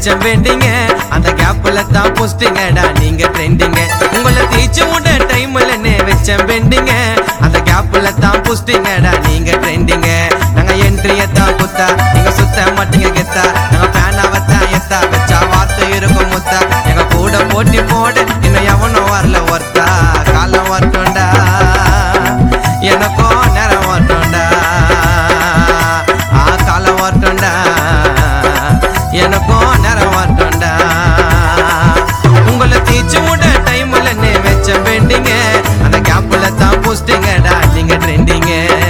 வச்ச வேண்டிங்க அந்த கேப்ல தான் போஸ்டிங்கடா நீங்க ட்ரெண்டிங்க உங்களை தீச்சு விட டைம்ல வச்ச வேண்டிங்க அந்த கேப்ல தான் போஸ்டிங்கடா நீங்க ட்ரெண்டிங்க நாங்க என்ட்ரிய தான் குத்தா நீங்க சுத்த மாட்டீங்க கெத்தா நாங்க பேனாவை தான் எத்தா வச்சா வார்த்தை இருக்கும் முத்தா எங்க கூட போட்டி போட இன்னும் எவனும் வரல ஒருத்தா காலம் வரட்டும்டா எனக்கும் நேரம் வரட்டும்டா ஆ காலம் வரட்டும்டா எனக்கும் நேரம் வரட்டும்டா உங்களை தீச்சு விட டைம்ல நே வச்ச வேண்டிங்க அந்த கேப்ல தான் போஸ்டிங்கடா நீங்க ட்ரெண்டிங்க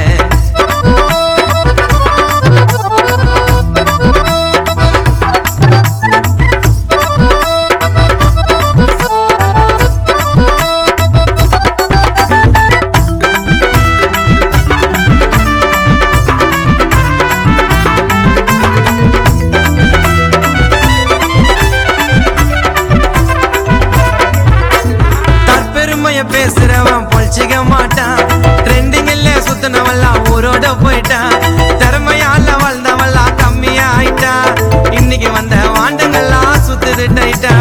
தற்பெருமைய பேசுறவன் பொழிச்சிக்க மாட்டான் ட்ரெண்டிங்ல சுத்தினவெல்லாம் ஊரோட போயிட்டான் திறமையால வளர்ந்தவெல்லாம் கம்மியா ஆயிட்டா இன்னைக்கு வந்த வாண்டங்கள்லாம் சுத்துது டைட்டா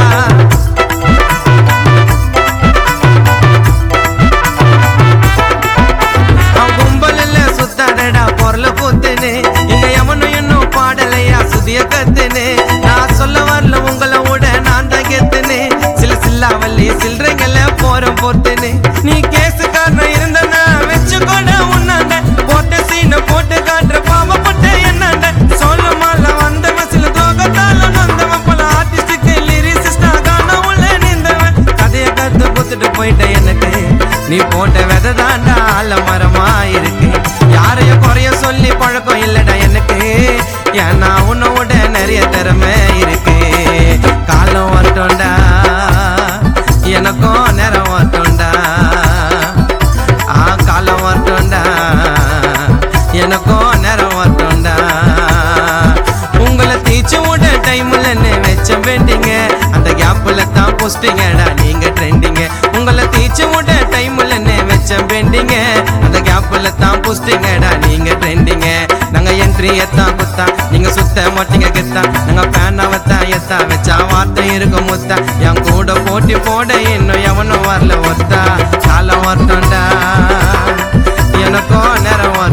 அவன் கும்பலில் சுத்தாடடா பொருளை கூத்துன்னு இங்க எவனும் இன்னும் பாடலையா சுதிய கத்துன்னு நான் சொல்ல வரல உங்களை விட நான் தான் கெத்துன்னு சில சில்லாவல்லி சில்லறைங்கள போறோம் பொறுத்துன்னு நீ கேசுக்காரன் இருந்தனா வச்சு கூட உன்னாண்ட போட்ட சீனை போட்டு காட்டுற பாவப்பட்ட என்னாண்ட சொல்ல மால வந்தவன் சில துரோகத்தால நொந்தவன் பல ஆர்டிஸ்டுக்கு லிரிசிஸ்டா காண உள்ள நின்றவன் கதைய கத்து குத்துட்டு போயிட்ட எனக்கு நீ போட்ட விதை தாண்டா ஆல மரமா இருக்கு யாரையும் குறைய சொல்லி பழக்கம் இல்லடா எனக்கு ஏன்னா உன்னோட நிறைய திறமை இருக்கு காலம் வரட்டும்டா எனக்கும் நேரம் வரட்டும்டா ஆ காலம் வரட்டும்டா எனக்கும் நேரம் வரட்டும்டா உங்களை தீச்சு விட டைம்ல வச்ச வேண்டிங்க அந்த கேப்ல தான் போஸ்டிங்கடா நீங்க ட்ரெண்டிங்க உங்களை தீச்சு விட டைம்ல வச்ச வேண்டிங்க அந்த கேப்ல தான் போஸ்டிங்கடா நீங்க ட்ரெண்டிங்க நாங்க என்ட்ரிய தான் குத்தா நீங்க சுத்த மாட்டீங்க கெத்தா நாங்க பேனாவை தான் எத்தா வச்சா வார்த்தை இருக்கும் முத்தா என் கூட போட்டி போட இன்னும் எவனும் வரல ஒத்தா காலம் வரட்டும்டா எனக்கும் நேரம்